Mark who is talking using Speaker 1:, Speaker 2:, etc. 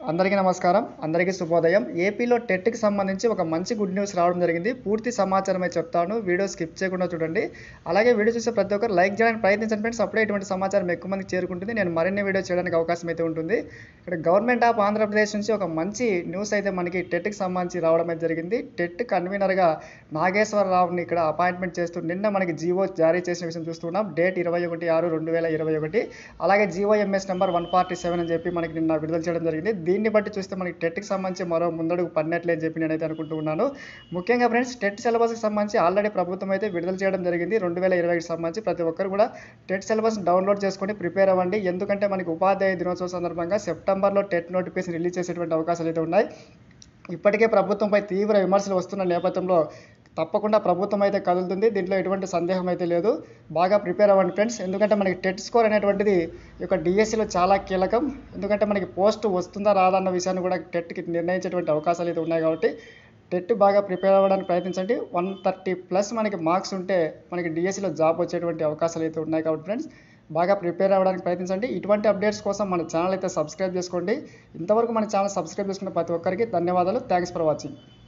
Speaker 1: అందరికీ నమస్కారం అందరికీ శుభోదయం ఏపీలో టెట్కి సంబంధించి ఒక మంచి గుడ్ న్యూస్ రావడం జరిగింది పూర్తి సమాచారం అయితే చెప్తాను వీడియో స్కిప్ చేయకుండా చూడండి అలాగే వీడియో చూసే ప్రతి ఒక్కరు లైక్ చేయడానికి ప్రయత్నించండి ఫ్రెండ్స్ అప్పుడే ఇటువంటి సమాచారం ఎక్కువ మందికి చేరుకుంటుంది నేను మరిన్ని వీడియో చేయడానికి అవకాశం అయితే ఉంటుంది ఇక్కడ గవర్నమెంట్ ఆఫ్ ఆంధ్రప్రదేశ్ నుంచి ఒక మంచి న్యూస్ అయితే మనకి టెట్కి సంబంధించి రావడం అయితే జరిగింది టెట్ కన్వీనర్గా నాగేశ్వరరావుని ఇక్కడ అపాయింట్మెంట్ చేస్తూ నిన్న మనకి జీవో జారీ చేసిన విషయం చూస్తున్నాం డేట్ ఇరవై ఒకటి ఆరు రెండు వేల ఇరవై ఒకటి అలాగే GOMS number one forty seven అని చెప్పి మనకి నిన్న విడుదల చేయడం జరిగింది దీన్ని బట్టి చూస్తే మనకి టెట్కి సంబంధించి మరో ముందడుగు పడినట్లే అని చెప్పి నేనైతే అనుకుంటూ ఉన్నాను ముఖ్యంగా ఫ్రెండ్స్ టెట్ సిలబస్కి సంబంధించి ఆల్రెడీ ప్రభుత్వం అయితే విడుదల చేయడం జరిగింది రెండు వేల ఇరవైకి సంబంధించి ప్రతి ఒక్కరు కూడా టెట్ సిలబస్ డౌన్లోడ్ చేసుకొని ప్రిపేర్ అవ్వండి ఎందుకంటే మనకి ఉపాధ్యాయ దినోత్సవం సందర్భంగా సెప్టెంబర్లో టెట్ నోటిఫికేషన్ రిలీజ్ చేసేటువంటి అవకాశాలు అయితే ఉన్నాయి ఇప్పటికే ప్రభుత్వంపై తీవ్ర విమర్శలు వస్తున్న నేపథ్యంలో తప్పకుండా ప్రభుత్వం అయితే కదులుతుంది దీంట్లో ఎటువంటి సందేహం అయితే లేదు బాగా ప్రిపేర్ అవ్వండి ఫ్రెండ్స్ ఎందుకంటే మనకి టెట్ స్కోర్ అనేటువంటిది ఈ యొక్క డిఎస్సిలో చాలా కీలకం ఎందుకంటే మనకి పోస్ట్ వస్తుందా రాదా అన్న విషయాన్ని కూడా టెట్కి నిర్ణయించేటువంటి అవకాశాలు అయితే ఉన్నాయి కాబట్టి టెట్ బాగా ప్రిపేర్ అవ్వడానికి ప్రయత్నించండి వన్ థర్టీ ప్లస్ మనకి మార్క్స్ ఉంటే మనకి డిఎస్సిలో జాబ్ వచ్చేటువంటి అవకాశాలు అయితే ఉన్నాయి కాబట్టి ఫ్రెండ్స్ బాగా ప్రిపేర్ అవ్వడానికి ప్రయత్నించండి ఇటువంటి అప్డేట్స్ కోసం మన ఛానల్ అయితే సబ్స్క్రైబ్ చేసుకోండి ఇంతవరకు మన ఛానల్ సబ్స్క్రైబ్ చేసుకున్న ప్రతి ఒక్కరికి ధన్యవాదాలు థ్యాంక్స్ ఫర్ వాచింగ్